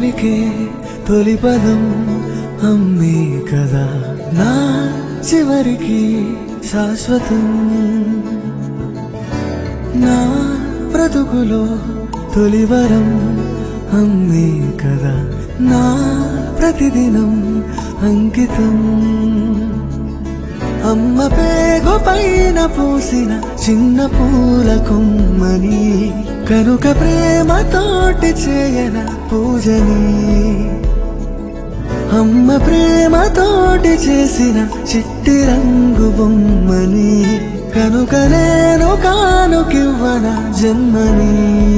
పల్లవికే తొలి పదం అమ్మే కదా నా చివరికి శాశ్వతం నా బ్రతుకులో తొలివరం అమ్మే కదా నా ప్రతిదినం అంకితం అమ్మ పేగు పైన పూసిన చిన్న పూల కొమ్మని కనుక ప్రేమతోటి చేయన పూజని అమ్మ ప్రేమతోటి చేసిన చిట్టి రంగు బొమ్మని కనుక నేను కానుకివ్వన జన్మని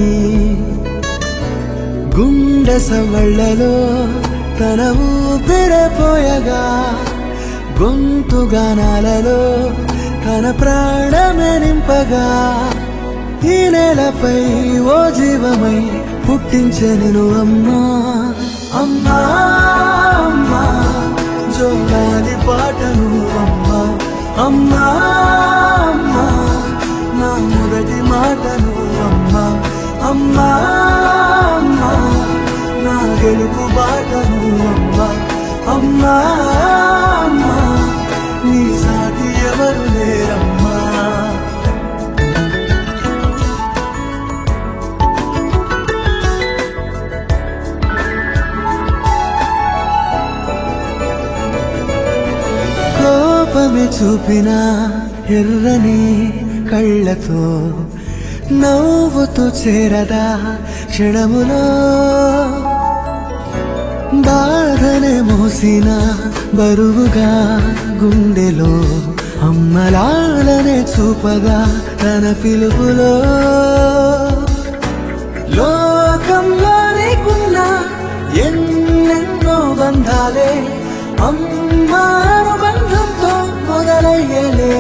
గుండె సవళ్ళలో తన ఊపిరపోయగా గొంతు గానాలలో తన ప్రాణమే నింపగా ఈ నేలపై ఓ జీవమై పుట్టించెను అమ్మా అమ్మా అమ్మా జోగాలి పాటను అమ్మా అమ్మా అమ్మా నా మొదటి మాటను అమ్మా అమ్మా అమ్మా నా గెలుపు బాటను అమ్మా అమ్మా అమ్మా నీ సాటి ఎవరు లేరమ్మా కోపమే చూపిన ఎర్రని కళ్ళతో నవ్వుతూ చేరదా క్షణములో బాధనే మోసిన బరువుగా గుండెలో అమ్మలాలనే చూపగా తన పిలుపులో లోకంలో నీకున్న ఎన్నెన్నో బంధాలే అమ్మాను బంధంతో మొదలయ్యలే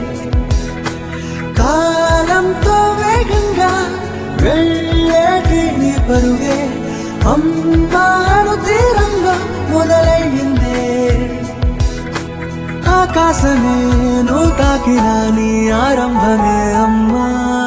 కాలంతో వేగంగా వెళ్ళేటి నీ పరుగే అమ్మాను తీరంగా మొదలయ్యిందే ఆకాశమే నువ్వు తాకిన నీ ఆరంభమే అమ్మా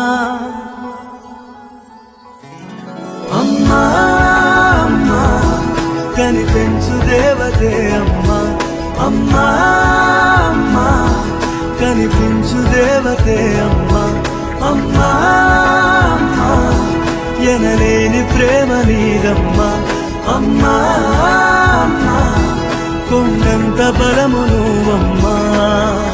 అమ్మా అమ్మా కనిపించు దేవతే అమ్మా అమ్మా అమ్మా కనిపించు దేవతే అమ్మా అమ్మా అమ్మా ఎనలేని ప్రేమ నీదమ్మా అమ్మా అమ్మా కొండంత బలము నువ్వమ్మా